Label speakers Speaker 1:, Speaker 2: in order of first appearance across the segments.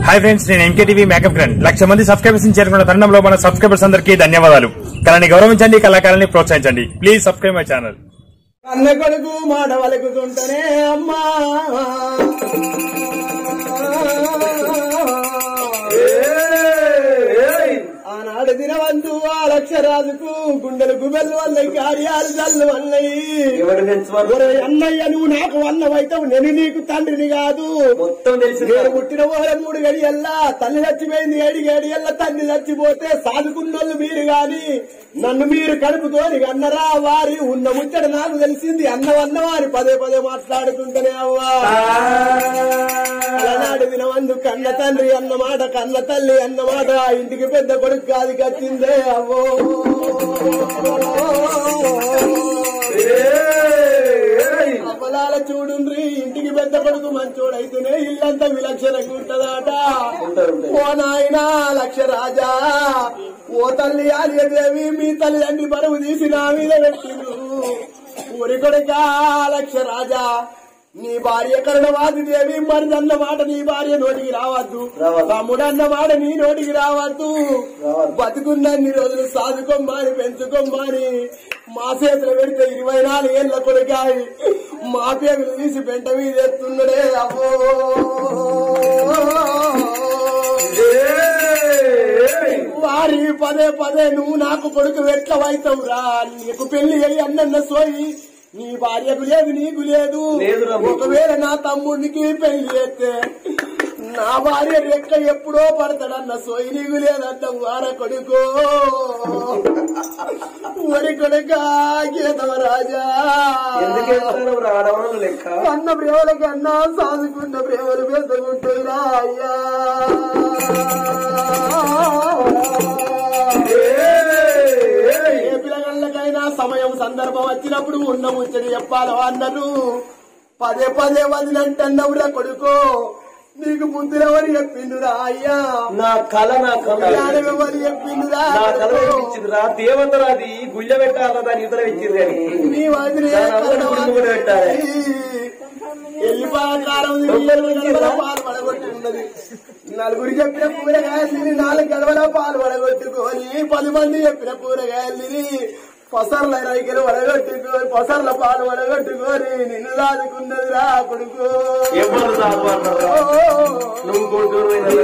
Speaker 1: Hi friends నేను MKTV makeup grand lakh మంది subscribers చేరుకున్న తరుణంలో మన సబ్స్క్రైబర్స్ అందరికీ ధన్యవాదాలు కళని గౌరవించండి కళాకారాన్ని ప్రోత్సహించండి ప్లీజ్ సబ్స్క్రైబ్ మై ఛానల్
Speaker 2: అన్న కొడుకు మాట వలుకుతుంటేనే అమ్మా ఆనాడు దినవంతు ఆ లక్షరాజుకు గుండెలు గుబెల్లు అన్నయ్య కార్యాలు జల్లు అన్నయ్యి
Speaker 3: ఎవరు తెలుసు
Speaker 2: ఒరే అన్నయ్య నువ్వు నాకు అన్నవైతావు నేను నీకు తండ్రిని కాదు
Speaker 3: మొత్తం తెలిసి
Speaker 2: నేను పుట్టిన ఓర మూడు గడియల్లా తల్లి చచ్చిపోయింది ఏడు గడియల్లా తల్లి చచ్చిపోతే సాదుకున్నోళ్ళు మీరు గాని నన్ను మీరు కడుపుతోని అన్నరా వారి ఉన్న ముచ్చట నాకు తెలిసింది అన్నవన్న వారి పదే పదే మాట్లాడుకుంటేనే అవ్వా అలనాడు వినవందు కన్న తండ్రి అన్నమాట కన్న తల్లి అన్నమాట ఇంటికి పెద్ద కొడుకు కాదు కచ్చిందే అవ్వో అపలాల చూడుండ్రి ఇంటికి పెద్ద కొడుకు మంచోడైతేనే ఇల్లంతా విలక్షణంగా ఉంటదాట ఓ నాయనా లక్ష రాజా ఓ తల్లి ఆర్యదేవి మీ తల్లి తండ్రి బరువు తీసి నా మీద పెట్టిండు ఊరి కొడుకా లక్ష రాజా నీ భార్య కరుణవాది దేవి మరి అన్న మాట నీ భార్య నోటికి రావద్దు
Speaker 3: రావద్దు.
Speaker 2: తమ్ముడు అన్న మాట నీ నోటికి రావద్దు బతుకున్నన్ని రోజులు సాదుకోమ్మని పెంచుకోమ్మని మా చేతులు పెడితే ఇరవై నాలుగు ఏళ్ళ కొడుకాయి మా పేగులు తీసి పెంట మీద ఎత్తున్నాడే అబ్బో వారి పదే పదే నువ్వు నాకు కొడుకు ఎట్లవైతావురా నీకు పెళ్లి అయ్యి అన్నన్న సోయి నీ భార్యకు లేదు నీకు లేదు
Speaker 3: లేదురా మీకు.
Speaker 2: ఒకవేళ నా తమ్ముడికి పెళ్లి చేస్తే నా భార్య రెక్క ఎప్పుడో పడతాడన్న సోయి నీకు లేదంట వార కొడుకో వరి కొడుక గీతవ రాజా
Speaker 3: ఎందుకు వెళ్తారు ఆడవాళ్ళు లెక్క
Speaker 2: అన్న ప్రేమల కన్నా సాదుకున్న ప్రేమలు పెద్దగుంటాయిరా అయ్యా ఏ పిల్లగాళ్ళకైనా సమయం సందర్భం వచ్చినప్పుడు ఉన్న ముచ్చడి చెప్పాలో అన్నారు పదే పదే వదిలంటున్నవురా కొడుకో నీకు ముందులెవరు చెప్పిండురా అయ్యా
Speaker 3: నా కళ నా కళ
Speaker 2: ఎవరు చెప్పిండురా
Speaker 3: నా కళ
Speaker 2: కొడుకో?
Speaker 3: ఇచ్చిందిరా దేవతరాది గుళ్ళ పెట్టాల దాని ఇతర ఇచ్చింది కానీ
Speaker 2: నీ వదిలే
Speaker 3: దాని అందరూ గుళ్ళు కూడా పెట్టాలి
Speaker 2: ఎల్లిపాకారం పాలు పడగొట్టుకున్నది నలుగురు చెప్పిన కూరగాయలు నాలుగు గడవల పాలు పడగొట్టుకొని పది మంది చెప్పిన కూరగాయలు పొసర్ల రైకలు వడగొట్టుకొని పొసర్ల పాలు వడగొట్టుకొని నిన్ను దాదుకున్నది రా కొడుకు
Speaker 3: ఎవరు సాగుపడ్డారా? నువ్వు కొడుకు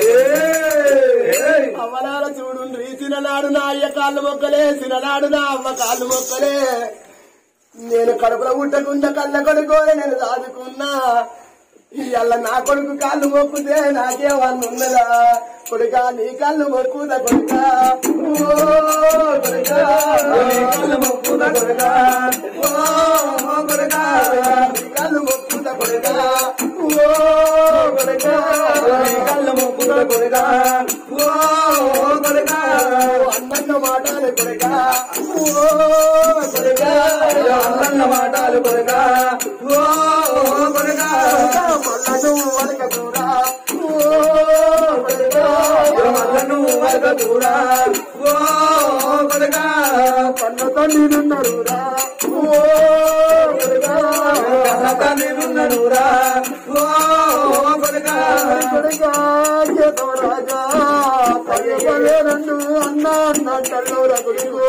Speaker 2: అవ్వలాల చూడు చిన్ననాడు నా అయ్య కాళ్ళు మొక్కలే చిన్ననాడు నా అవ్వ కాళ్ళు మొక్కలే నేను కడుపులో పుట్టకుండా కళ్ళ కొడుకోలే నేను దాదుకున్నా ఇవాళ నా కొడుకు కాళ్ళు మొక్కుతే నాకేమన్నా ఉన్నదా కొడుకా నీ కళ్ళు మొక్కుదా కొడుకా ఓ కొడుకా నీ కళ్ళు మొక్కుదా కొడుకా ఓ కొడుకా నీ కళ్ళు మొక్కుదా కొడుకా ఓ కొడుకా నీ కళ్ళు మొక్కుదా కొడుకా ఓ కొడుకా అన్నన్న మాటలు కొడుకా ఓ కొడుకా అన్నన్న మాటలు కొడుకా ఓ కొడుకా మల్లను వరకూరా ఓ కొడుకా మల్లను వరకూరా ఓ కొడుకా పన్నతో నేనున్నారురా ఓ కొడుకా పన్నతో నేనున్నారురా ఓ కొడుకా కొడుకా చేతో రాజా పయ్యలే రెండు అన్న అన్న కల్లూర కొడుకో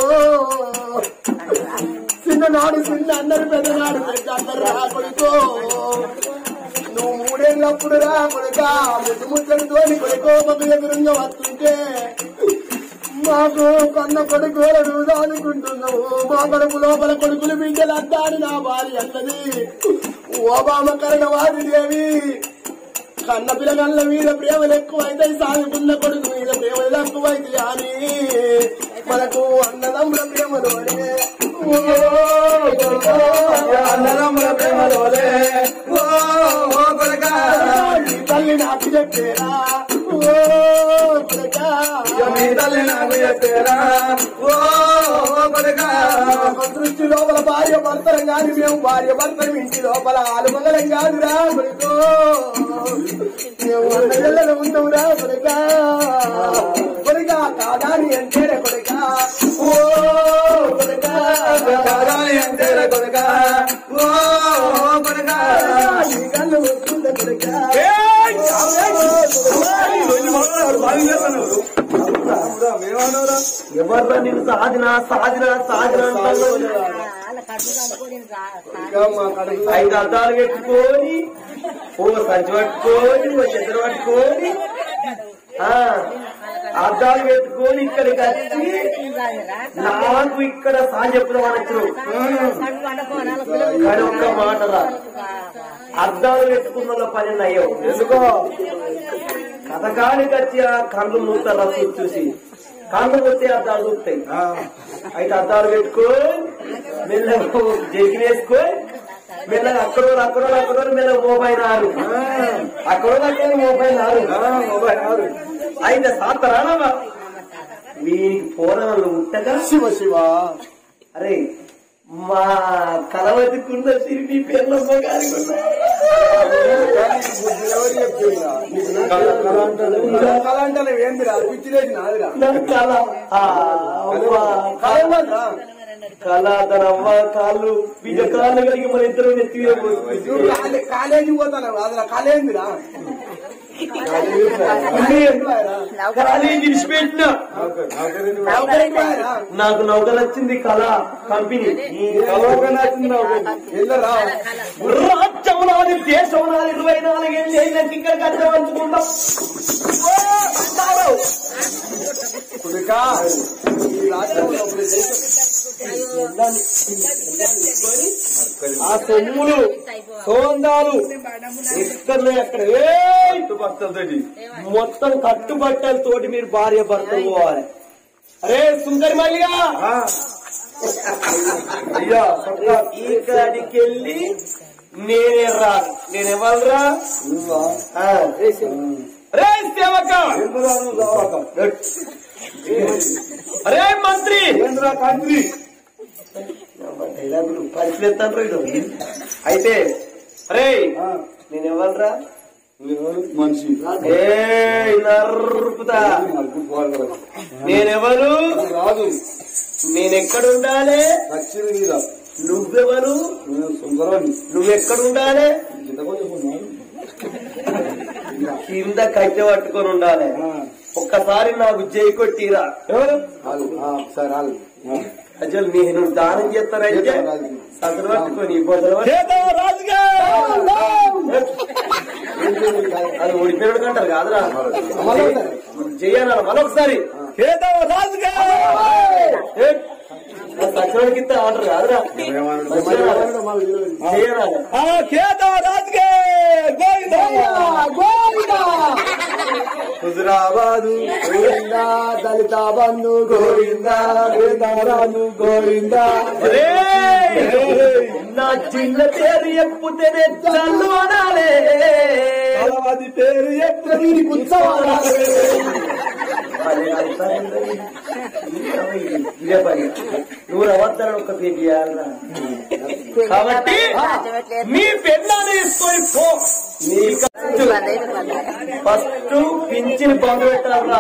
Speaker 2: చిన్ననాడు చిన్న అందరు పెద్దనాడు పెద్ద అందరు రా కొడుకో నువ్వు మూడేళ్ళప్పుడు రా కొడుక ముద్దు ముద్దలు తోని కొడుకో మాకు ఎదురుగా వస్తుంటే మాకు కన్న కొడుకులను దానుకుంటున్నావు మా కడుపు లోపల కొడుకులు బిడ్డలు అంటారు నా భార్య అన్నది ఓబామ కరణవాది దేవి కన్న పిల్లగల్ల మీద ప్రేమలు ఎక్కువైతే సాగుకున్న కొడుకు మీద ప్రేమలు తక్కువైతే అని మనకు అన్నదమ్ముల ప్రేమలోనే ఓ కొడుకా, అన్నదమ్ముల ప్రేమలోనే ఓ కొడుకా, నీ తల్లి నాకు చెప్పేరా ఓ కొడుకా,
Speaker 3: మీ తల్లి నాకు చెప్పారా ఓ కొడుకా
Speaker 2: ఒక దృష్టి లోపల భార్య భర్తలం కాదు మేము భార్య భర్తలం ఇంటి లోపల ఆలుమంగళం కాదురా కొడుకో మేము అన్నగల్లలో ఉన్నావురా కొడుకా కొడుకా కాదాని అంటే కొడుకా ఓ కొడుకా
Speaker 3: కాదాని అంటే కొడుకా ఓ కొడుకా
Speaker 2: ఈ కళ్ళు వస్తుందా కొడుకా
Speaker 3: ఏయ్!
Speaker 2: ఓ, కొడుకా. ఏమన్నారా
Speaker 3: ఎవర్రా నేను సాధిన సాధిన సాధిన అంటారు
Speaker 2: ఇంకా మా కడుపు
Speaker 3: ఐదు అద్దాలు పెట్టుకొని ఓ సంచి పట్టుకొని ఓ చెద్దరు పట్టుకొని ఆ, అద్దాలు పెట్టుకొని ఇక్కడికి వచ్చి నాకు ఇక్కడ సా చెప్పుదామని వచ్చినావు కానీ ఒక్క మాట రా అద్దాలు పెట్టుకున్న వాళ్ళ పని నయ్యో ఎందుకో కథకానికి వచ్చి ఆ కళ్ళు మూతారు చూసి చూసి కళ్ళు మూస్తే అద్దాలు చూస్తాయి అయితే అద్దాలు పెట్టుకొని మెల్లగా జగ్గి వేసుకొని మెల్లగా అక్కడ అక్కడ అక్కడ మెల్లగా మొబైల్ ఆరు అక్కడ అక్కడ మొబైల్ ఆరు మొబైల్ ఆరు అయితే సాత్తరానమ్మా వీనికి పోరాలు ఉంటగా
Speaker 2: శివ శివ
Speaker 3: అరే మా కలవతికున్న సిరి పేర్లమ్మ గారికి
Speaker 2: ఎవరు చెప్తున్నా కళ అంటే ఏందిరా పిచ్చిలేసి నాదిరా
Speaker 3: నా కళ ఆ, అవ్వ, కళ కళ తన అవ్వ కాళ్ళు బిడ్డ కాళ్ళు కలిగి మన ఇద్దరు నెత్తి మీద పోసి-
Speaker 2: నువ్వు కాలే- కాలేజీ పోతాను అదిరా కాలేందిరా
Speaker 3: కాలేజీ విడిచిపెట్టిన నాకు నౌకలు వచ్చింది కళ కంపెనీ ఈ
Speaker 2: వెళ్ళరా
Speaker 3: రాజ్యమునాది దేశమునాది ఇరవై నాలుగేళ్ళు అయినాక ఇక్కడ కట్టవంచుకుంటాం
Speaker 2: కుడికా ఈ రాష్ట్రంలో ఒకటి దేశం
Speaker 3: ఆ సొమ్ములు సోందాలు ఎక్కడ అక్కడ కట్టుబట్టలతోటి మొత్తం కట్టుబట్టలతోటి మీరు భార్య భర్తలు పోవాలి అరే సుందరి మల్లిగా అయ్యా ఇక్కడికి వెళ్ళి నేనే రా నేనెవరా రే సేవక అరే మంత్రి
Speaker 2: తండ్రి
Speaker 3: పరిశీలిస్తాను అయితే అరే నేనెవరా
Speaker 2: మనిషి
Speaker 3: ఏ నరుపుతా నేనెవరు
Speaker 2: రాదు
Speaker 3: నేనెక్కడ ఉండాలి
Speaker 2: లక్ష్మి మీద
Speaker 3: నువ్వెవరు
Speaker 2: సుందరాన్ని
Speaker 3: నువ్వెక్కడ ఉండాలి కింద కట్టె పట్టుకొని ఉండాలి ఒక్కసారి నాకు జై కొట్టిరా ఎవరు
Speaker 2: సరే
Speaker 3: అసలు నేను దానం చేస్తానంటే సదరు పట్టుకొని బొదలు అది ఓడిపోయాడు అంటారు కాదురా చెయ్యాలి మరొకసారి సచ్చినోడికి ఇస్తా అంటారు కాదురా చెయ్యాలి
Speaker 2: హుజరాబాదు గోవిందా దళిత బంధు గోవిందా వేదారాజు గోవిందా
Speaker 3: ఒరేయ్! నా చిన్న పేరు ఎప్పుతేనే చల్లు అనాలే
Speaker 2: అది పేరు ఎక్కడ వీరికి ఉత్సవాలు
Speaker 3: ఇదే పని నువ్వు రవద్దరని ఒక పేరు చేయాలరా కాబట్టి మీ పెన్నాన్ని తీసుకొని పో నీ ఫస్ట్ పింఛన్ బంద్ పెట్టాలరా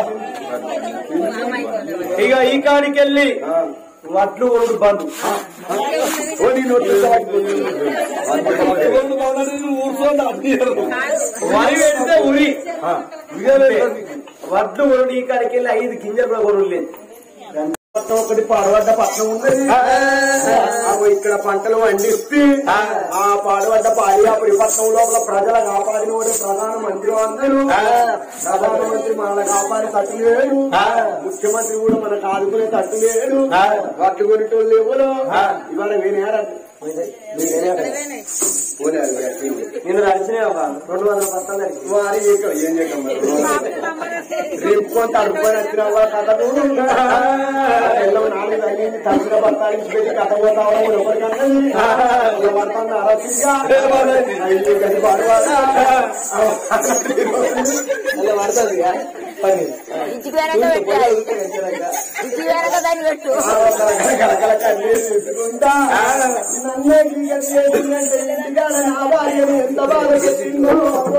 Speaker 3: ఇక ఈ కాడికి వెళ్ళి వడ్లు కొనుడు బంధు వరి పెడితే ఉరి వడ్లు కొనుడు ఈ కాడికి వెళ్ళి ఐదు గింజలు కూడా కొనుడు లేదు మొత్తం ఒకటి పాడబడ్డ పట్నం ఉన్నది
Speaker 2: అవి ఇక్కడ పంటలు పండిస్తే ఆ పాడుపడ్డ పాడియాపురి పట్టణం లోపల ప్రజల కాపాడిన వాడు ప్రధాన మంత్రి అందరూ ప్రధానమంత్రి మనల్ని కాపాడి తట్టు లేడు ముఖ్యమంత్రి కూడా మనకు ఆదుకునే తట్టు లేడు వడ్లు కొనేటోళ్ళు ఎవరు ఇవాళ వినేరా
Speaker 3: నేను నడిచినాయి ఒక రెండు వందల పట్టాలు
Speaker 2: వారి ఏం ఏం చేద్దాం రేపు కొంత అడుపుకొని వచ్చిన వాళ్ళ కథను ఎల్లవ నాలుగు అయ్యింది తల్లిగా బతాలించి పెట్టి కథ పోతా ఉన్నాం ఎవరికన్నా పడతాను అరసిగా ఐదు గది పడవాలా అలా పడుతుంది పని
Speaker 4: ఇంటికి వెనక పెట్టాలి ఇంటికి వెనక దాన్ని పెట్టు
Speaker 2: కలకల కన్నీరు పెట్టుకుంటా నన్నే చేసిందంటే ఇంటికాడ నా భార్యను ఎంత బాధ పెట్టిందో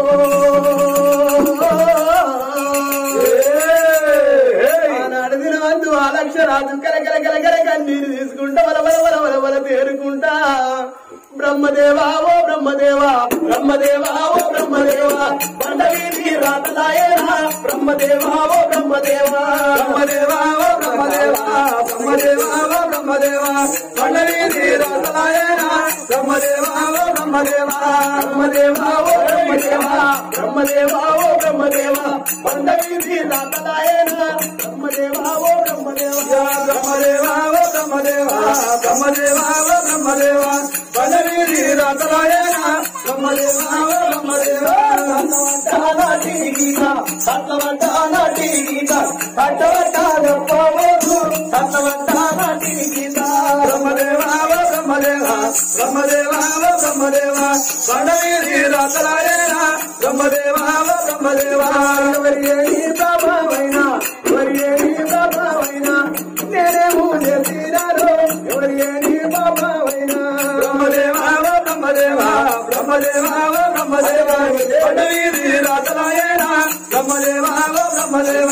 Speaker 2: నడిదిన వంతు ఆ లక్ష రాజు కలకల కలకల కన్నీరు తీసుకుంటా వల వల వల వల వల తేరుకుంటా బ్రహ్మదేవా ఓ బ్రహ్మదేవా బ్రహ్మదేవా ఓ బ్రహ్మదేవా పండవీరి రాతలాయనా బ్రహ్మదేవా ఓ బ్రహ్మదేవా బ్రహ్మదేవా ఓ బ్రహ్మదేవ పండవీధి రాతలాయన బ్రహ్మదేవ ఓ బ్రహ్మదేవ బ్రహ్మదేవ ఓ బ్రహ్మదేవ బ్రహ్మదేవ ఓ బ్రహ్మదేవ పండవీధి రాతలాయన బ్రహ్మదేవ ఓ బ్రహ్మదేవ బ్రహ్మదేవ ఓ బ్రహ్మదేవ బ్రహ్మదేవ ఓ బ్రహ్మదేవ పండవీధి రాతలాయన బ్రహ్మదేవ ఓ బ్రహ్మదేవ సత్యవంతానాటి గీత సత్యవంతానాటి గీత సత్యవంతానప్పవోదు సత్యవంతానాటి గీత బ్రహ్మదేవ ఓ బ్రహ్మదేవ బ్రహ్మదేవ ఓ బ్రహ్మదేవ పండవీధి రాతలాయన బ్రహ్మదేవ ఓ బ్రహ్మదేవ ఎవరి ఏమి ప్రభావైన ఎవరి ఏమి ప్రభావైన నేనేమో చేసినారు ఎవరి ఏమి ప్రభావైన బ్రహ్మదేవ ఓ బ్రహ్మదేవ బ్రహ్మదేవ ఓ బ్రహ్మదేవ పండవీధి రాతలాయన బ్రహ్మదేవ ఓ బ్రహ్మదేవ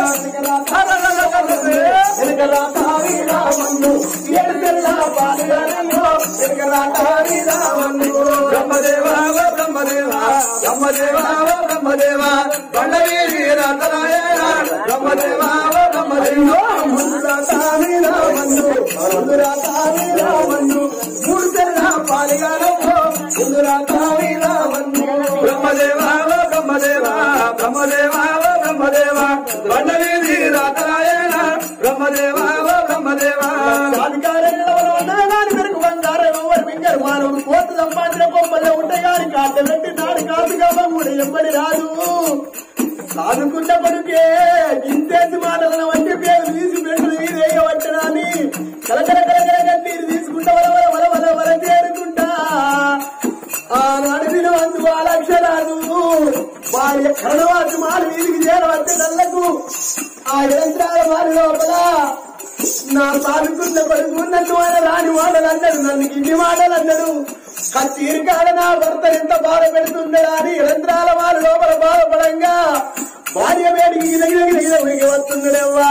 Speaker 2: వెనకలా తావిరా మన్ను ఎడుకెల్లా పాలుగానో వెనకలా తావిరా మన్ను బ్రహ్మదేవ ఓ బ్రహ్మదేవ బ్రహ్మదేవ ఓ బ్రహ్మదేవ పండవీధి రాతలాయన బ్రహ్మదేవ ఓ బ్రహ్మదేవ ముందురా తావిరా మన్ను ముందురా తావిరా మన్ను మూడు తెల్ల పాలుగానో ముందురా తావిరా మన్ను బ్రహ్మదేవ ఓ బ్రహ్మదేవ బ్రహ్మదేవ ఓ బ్రహ్మదేవ పండవీధి రాతలాయన బ్రహ్మదేవ ఓ బ్రహ్మదేవ
Speaker 5: కోర్టు సంపాదించిన బొమ్మలే ఉంటాయి కానీ కాట పెట్టి నాడు కాదు కాబట్టి ఎంబడి రాదు సాదుకుంట కొడుకే ఇంతేసి మాటలను వంటి పేరు తీసి పెట్టు వేయవచ్చని కలకల కలకల నీరు తీసుకుంటా వల వల వల వల వల చేరుకుంటా ఆ నడిపిన వంతు వాళ్ళ అక్షరాలు వారి కరణవాసి మాలు వీధికి చేరవచ్చే నల్లకు ఆ యంత్రాల వారి లోపల నా సాదుకున్న కొడుకు నన్ను ఆయన రాని మాటలు అన్నాడు నన్ను ఇన్ని మాటలు అన్నాడు కత్తీరు కాడ నా భర్త ఎంత బాధ పెడుతుండడా అని యంత్రాల వారి లోపల బాధపడంగా భార్య వేడికి గిరగిర గిరగిర ఉరికి వస్తుండడవ్వా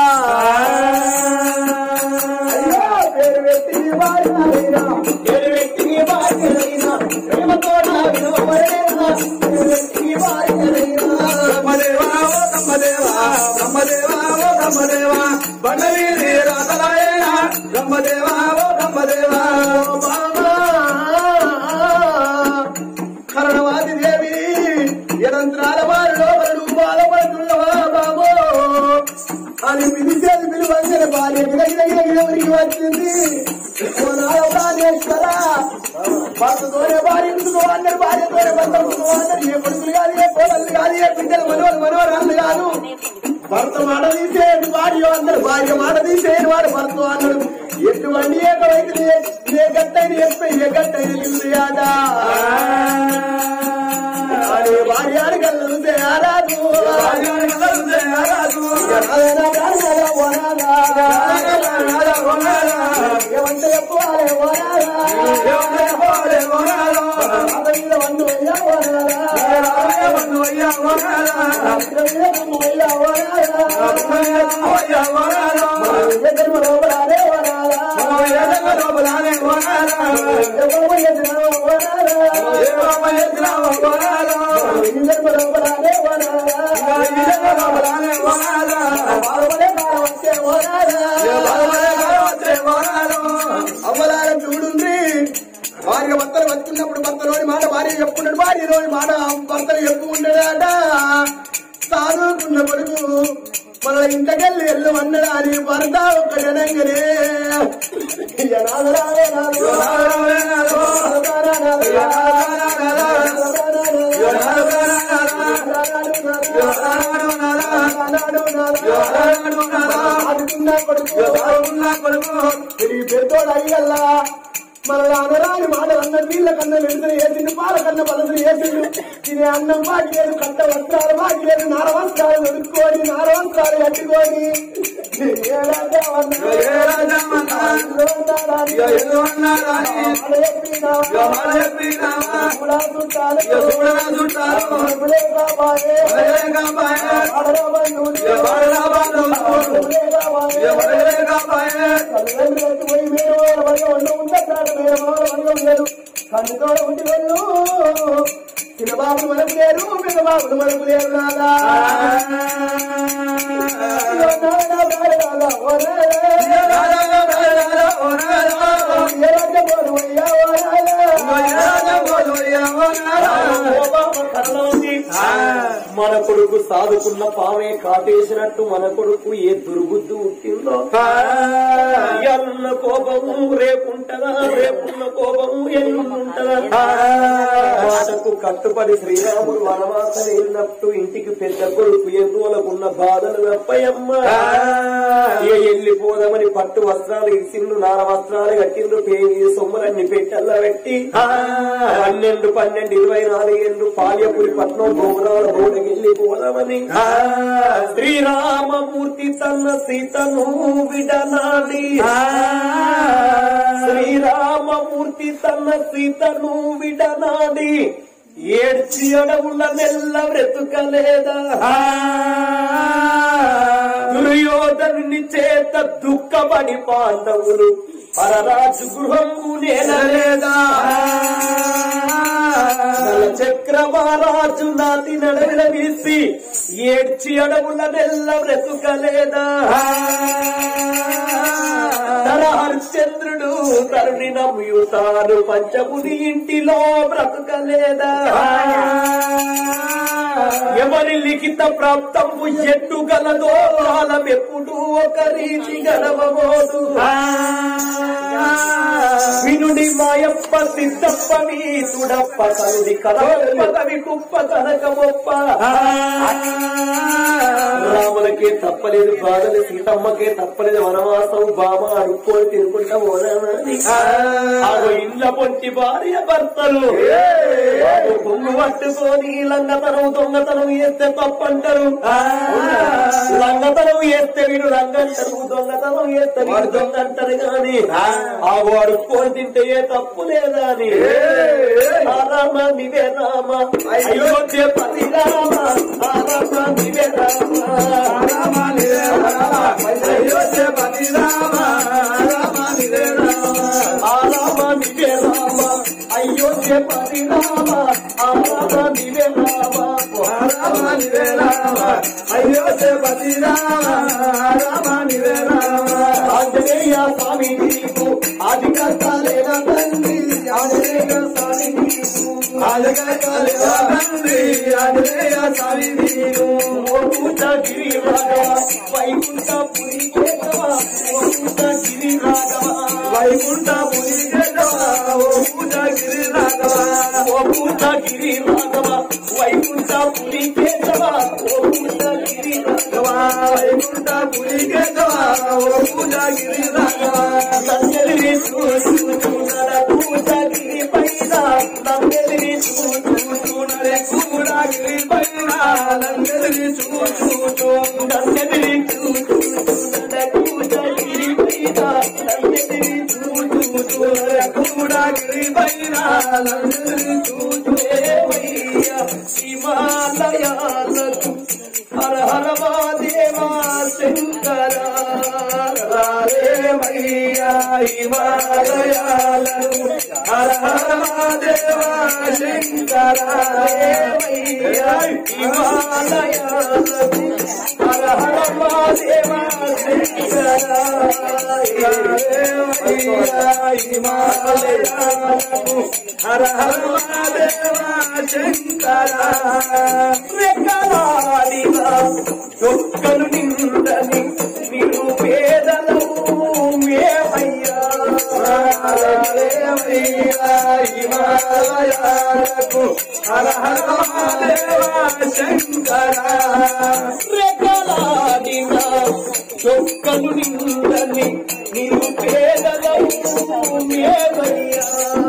Speaker 5: అయ్యో, పేరు పెట్టి భార్య అయినా, పేరు పెట్టి భార్య అయినా, ప్రేమతో నా విలువైనా, పేరు పెట్టి భార్య అయినా.
Speaker 2: బ్రహ్మదేవ ఓ బ్రహ్మదేవ బ్రహ్మదేవ ఓ బ్రహ్మదేవ పండవీధి రాతలాయన బ్రహ్మదేవ ఓ బ్రహ్మదేవ
Speaker 5: కరణవాది దేవి ఎనంత్రాల వారి లోపలు బాధపడుతున్నవా బాబో అని పిలిచేది పిలువంజన భార్య గిరగిరగిరగిరవరికి వచ్చింది ఓ నాయ ప్రాణేశ్వర భర్తతోనే భార్య ఉంచుకో అన్నారు భార్యతోనే భర్త ఉంచుకో అన్నారు ఏ కొడుకులు కాదు ఏ కోడలు కాదు ఏ బిడ్డలు మనోరు మనోరాళ్ళు కాదు భర్త మాట తీసేయండి భార్య అన్నారు భార్య మాట తీసేయండి వాడు భర్త అన్నాడు ఎటువంటి ఏకమైతే ఏ గట్టైన చెప్పి ఏ గట్టైన నిందియాడా అరే భార్య కళ్ళు తేరాదు ఏమంటే చెప్పాలి అవ్వలార చూడుంది భార్య భర్తలు బతుకున్నప్పుడు భర్తలోని మాట భార్య చెప్పుకున్నాడు భార్యలోని మాట భర్తలు చెప్పుకుంటాడట సాధుకున్న కొడుకు మన ఇంటకెళ్ళి ఎల్లు అన్నడా అని భర్త ఒక్కడనంగనే ఇక నాదు రావే నాదు. నాదు రారా నాదు. ఆడుకున్న కొడుకు తిరిగి పెద్దోడు అయ్యల్లా మన అనరాని మాటలు అన్న నీళ్ళ కన్నా వెళ్తున్న వేసిండు పాల కన్నా పలసలు వేసిండు తినే అన్నం బాకి లేదు కట్ట వస్త్రాలు బాకి లేదు నార వస్త్రాలు దొరుకుకొని నార వస్త్రాలు కట్టుకొని ఏ రాజా అన్నా, ఏ రాజా అన్నా, ఏదో అన్నాడాని, మాట చెప్పినావా, కూడా చుట్టాలు, ఇప్పుడే కాపాడే, ఆడరా బంధువులు, ఇప్పుడే కాపాడే, తల్లిదండ్రులకు పోయి మీరు వల్ల ఉండ ఉండట్రాడు మీరు వల్ల ఉండదు కన్నుతోడ ఉండి వెళ్ళు చిన్నబాబులు మనకు లేరు పెద్దబాబులు మనకు లేరు రాదా అయ్యో నాయనా, నాయనా, ఓ నాయనా.
Speaker 3: సాదుకున్న పామే కాటేసినట్టు మన కొడుకు ఏ దుర్బుద్ధి పుట్టిందో ఎన్న కోపము రేపుంటదా రేపున్న కోపము ఎన్నుంటదా మాటకు కట్టుబడి శ్రీరాముడు వనవాసం వెళ్ళినట్టు ఇంటికి పెద్ద కొడుకు ఎన్నులకున్న బాధలు వెప్పయమ్మ ఇక వెళ్ళిపోదామని పట్టు వస్త్రాలు ఇరిసిండు నార వస్త్రాలు కట్టిండు పేగి సొమ్ములన్నీ పెట్టల్లా పెట్టి పన్నెండు పన్నెండు ఇరవై నాలుగేళ్ళు పాల్యపురి పట్నం గోపురాల బోడకి వెళ్ళిపోదామని శ్రీరామమూర్తి తన సీతను విడనాడి శ్రీరామమూర్తి తన సీతను విడనాడి ఏడ్చి అడవుల నెల్ల బ్రతుకలేదా దుర్యోధనుని చేత దుఃఖపడి పాండవులు పరరాజు గృహము నేలలేదా చక్రమహారాజు నాతి నడవిన వీసి ఏడ్చి అడవుల నెల్ల బ్రతుకలేదా తన హరిశ్చంద్రుడు తరుణి నమ్ముతారు పంచముని ఇంటిలో బ్రతకలేదా ఎవరి లిఖిత ప్రాప్తము ఎట్టు గలదో కాలం ఎప్పుడు ఒక రీతి గడవబోదు వినుడి మాయప్ప సిద్ధప్ప నీతుడప్ప కనుడి కలవప్ప కవి కుప్ప కనకమొప్ప రాములకే తప్పలేదు బాధలు సీతమ్మకే తప్పలేదు వనవాసం బామ అడుక్కొని తినుకుంటా పోదామని ఆగో ఇండ్ల పొంటి భార్య భర్తలు ఆగో కొంగు పట్టుకొని లంగతనం దొంగతనం చేస్తే తప్పంటారు లంగతనం చేస్తే వీడు లంగంటారు దొంగతనం చేస్తే వీడు దొంగ అంటారు కానీ ఆగో అడుక్కొని తింటే ఏ తప్పు లేదా అని ఆ రామ నివే రామ అయోధ్య పతి రామ ఆ రామ నివే రామ రామ నివే రామ అయోధ్య పతి రామ రామ నివే రామ ఆ రామ నివే రామ అయోధ్య పతి రామ ఆ రామ నివే రామ రామ నివే రామ అయోధ్య పతి రామ రామ నివే రామ ఆంజనేయ స్వామి నీకు ఆది కర్తాలేనా తండ్రి ఆంజనేయ స్వామి నీకు ఆది కర్తాలేనా తండ్రి ఆంజనేయ స్వామి నీకు ఓ పూజ గిరి రాఘవ వైకుంఠ పురి కేశవ ఓ పూజ గిరి రాఘవ వైకుంఠ పురి కేశవ ఓ పూజ గిరి రాఘవ ఓ పూజ గిరి రాఘవ వైకుంఠ పురి కేశవ ఓ పూజ గిరి రాఘవ వైకుంఠ పురి కేశవ ఓ పూజ గిరి రాఘవ నందలిని చూచు నడ పూజ గిరి పైన నందలిని చూచు నడే కూడా గిరి పైన నందలిని చూచు నందలిని చూచు నడ పూజ గిరి పైన నందలిని చూచు నడే కూడా గిరి పైన నందలిని చూచు హిమాలయాలకు హర హర మహాదేవా శంకర రామయ్యా హిమాలయాలను హర హర మహాదేవా శంకర హిమాలయాలకు హర హర మహాదేవా శంకర హిమాలయాలకు హర హర మహాదేవా శంకర రెక్కలాడిగా చొక్కలు నిందని మీరు పేదలము మేమయ్యా హిమాలయాలకు హర హర మహాదేవా శంకర రెక్కలాడిగా చొక్కలు నిందని మీరు పేదలము మేమయ్యా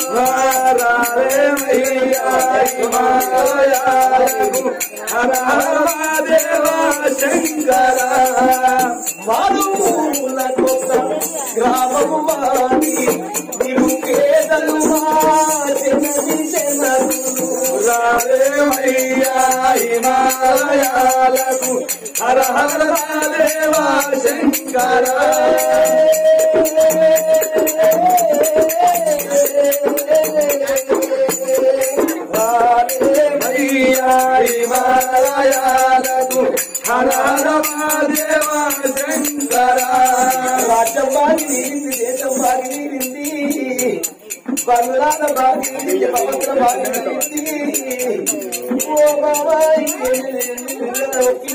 Speaker 3: శంకర మారుమూల కొత్త గ్రామము మాది మీరు పేదలు హిమాలయాలకు హర హర దేవా శంకర హిమాలయాలకు హర హర దేవా శంకర రాజ్యం బాగిరింది దేశం బాగిరింది బంగ్లాల బాగిరింది పవిత్ర బాగిరింది ఓ బాబా ఇంకేం లేదు.